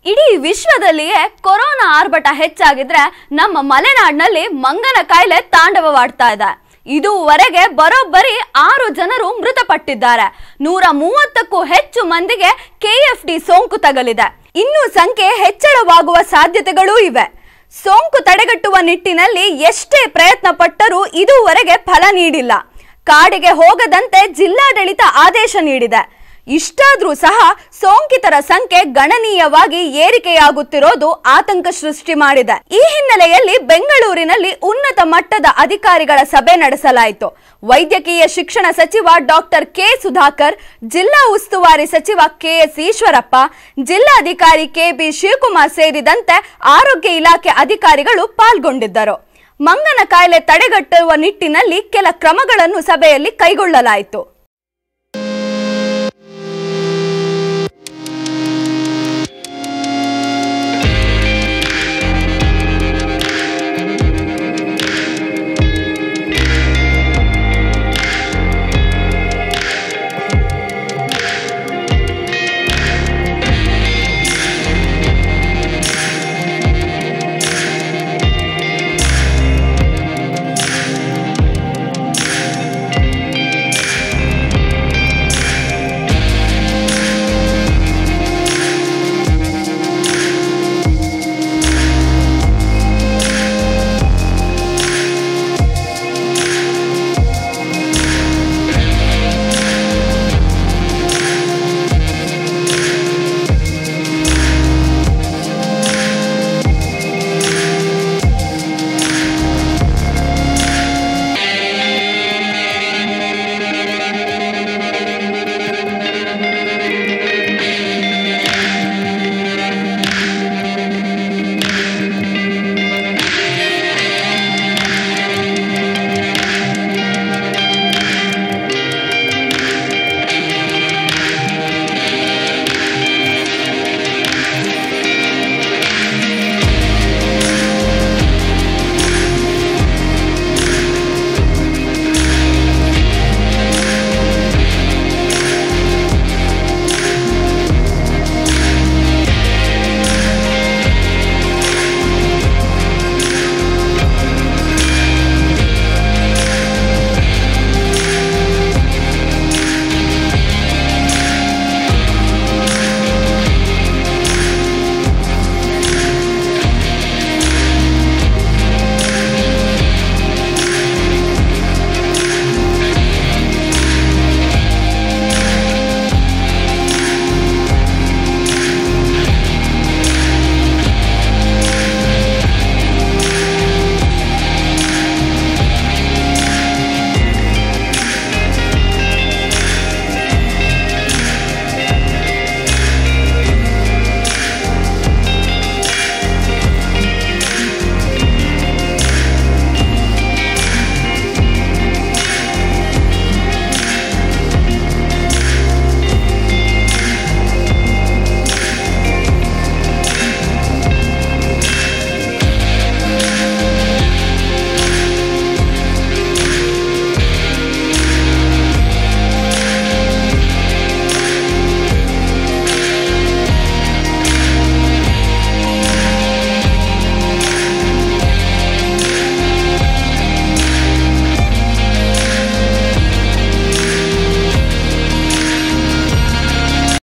ಇಡೀ ವಿಶ್ವದಲ್ಲಿಯೇ ಕೊರೋನಾ ಆರ್ಭಟ ಹೆಚ್ಚಾಗಿದ್ರೆ ನಮ್ಮ ಮಲೆನಾಡಿನಲ್ಲಿ ಮಂಗನ ಕಾಯಿಲೆ ತಾಂಡವವಾಡ್ತಾ ಇದೆ ಇದುವರೆಗೆ ಬರೋಬ್ಬರಿ ಆರು ಜನರು ಮೃತಪಟ್ಟಿದ್ದಾರೆ ನೂರ ಮೂವತ್ತಕ್ಕೂ ಹೆಚ್ಚು ಮಂದಿಗೆ ಕೆಎಫ್ಡಿ ಸೋಂಕು ತಗಲಿದೆ ಇನ್ನು ಸಂಖ್ಯೆ ಹೆಚ್ಚಳವಾಗುವ ಸಾಧ್ಯತೆಗಳೂ ಇವೆ ಸೋಂಕು ತಡೆಗಟ್ಟುವ ನಿಟ್ಟಿನಲ್ಲಿ ಎಷ್ಟೇ ಪ್ರಯತ್ನ ಪಟ್ಟರೂ ಇದುವರೆಗೆ ಫಲ ನೀಡಿಲ್ಲ ಕಾಡಿಗೆ ಹೋಗದಂತೆ ಜಿಲ್ಲಾಡಳಿತ ಆದೇಶ ನೀಡಿದೆ ಇಷ್ಟಾದ್ರೂ ಸಹ ಸೋಂಕಿತರ ಸಂಖ್ಯೆ ಗಣನೀಯವಾಗಿ ಏರಿಕೆಯಾಗುತ್ತಿರೋದು ಆತಂಕ ಸೃಷ್ಟಿ ಮಾಡಿದೆ ಈ ಹಿನ್ನೆಲೆಯಲ್ಲಿ ಬೆಂಗಳೂರಿನಲ್ಲಿ ಉನ್ನತ ಮಟ್ಟದ ಅಧಿಕಾರಿಗಳ ಸಭೆ ನಡೆಸಲಾಯಿತು ವೈದ್ಯಕೀಯ ಶಿಕ್ಷಣ ಸಚಿವ ಡಾಕ್ಟರ್ ಕೆ ಸುಧಾಕರ್ ಜಿಲ್ಲಾ ಉಸ್ತುವಾರಿ ಸಚಿವ ಕೆಎಸ್ ಈಶ್ವರಪ್ಪ ಜಿಲ್ಲಾಧಿಕಾರಿ ಕೆಬಿ ಶಿವಕುಮಾರ್ ಸೇರಿದಂತೆ ಆರೋಗ್ಯ ಇಲಾಖೆ ಅಧಿಕಾರಿಗಳು ಪಾಲ್ಗೊಂಡಿದ್ದರು ಮಂಗನ ಕಾಯಿಲೆ ತಡೆಗಟ್ಟುವ ನಿಟ್ಟಿನಲ್ಲಿ ಕೆಲ ಕ್ರಮಗಳನ್ನು ಸಭೆಯಲ್ಲಿ ಕೈಗೊಳ್ಳಲಾಯಿತು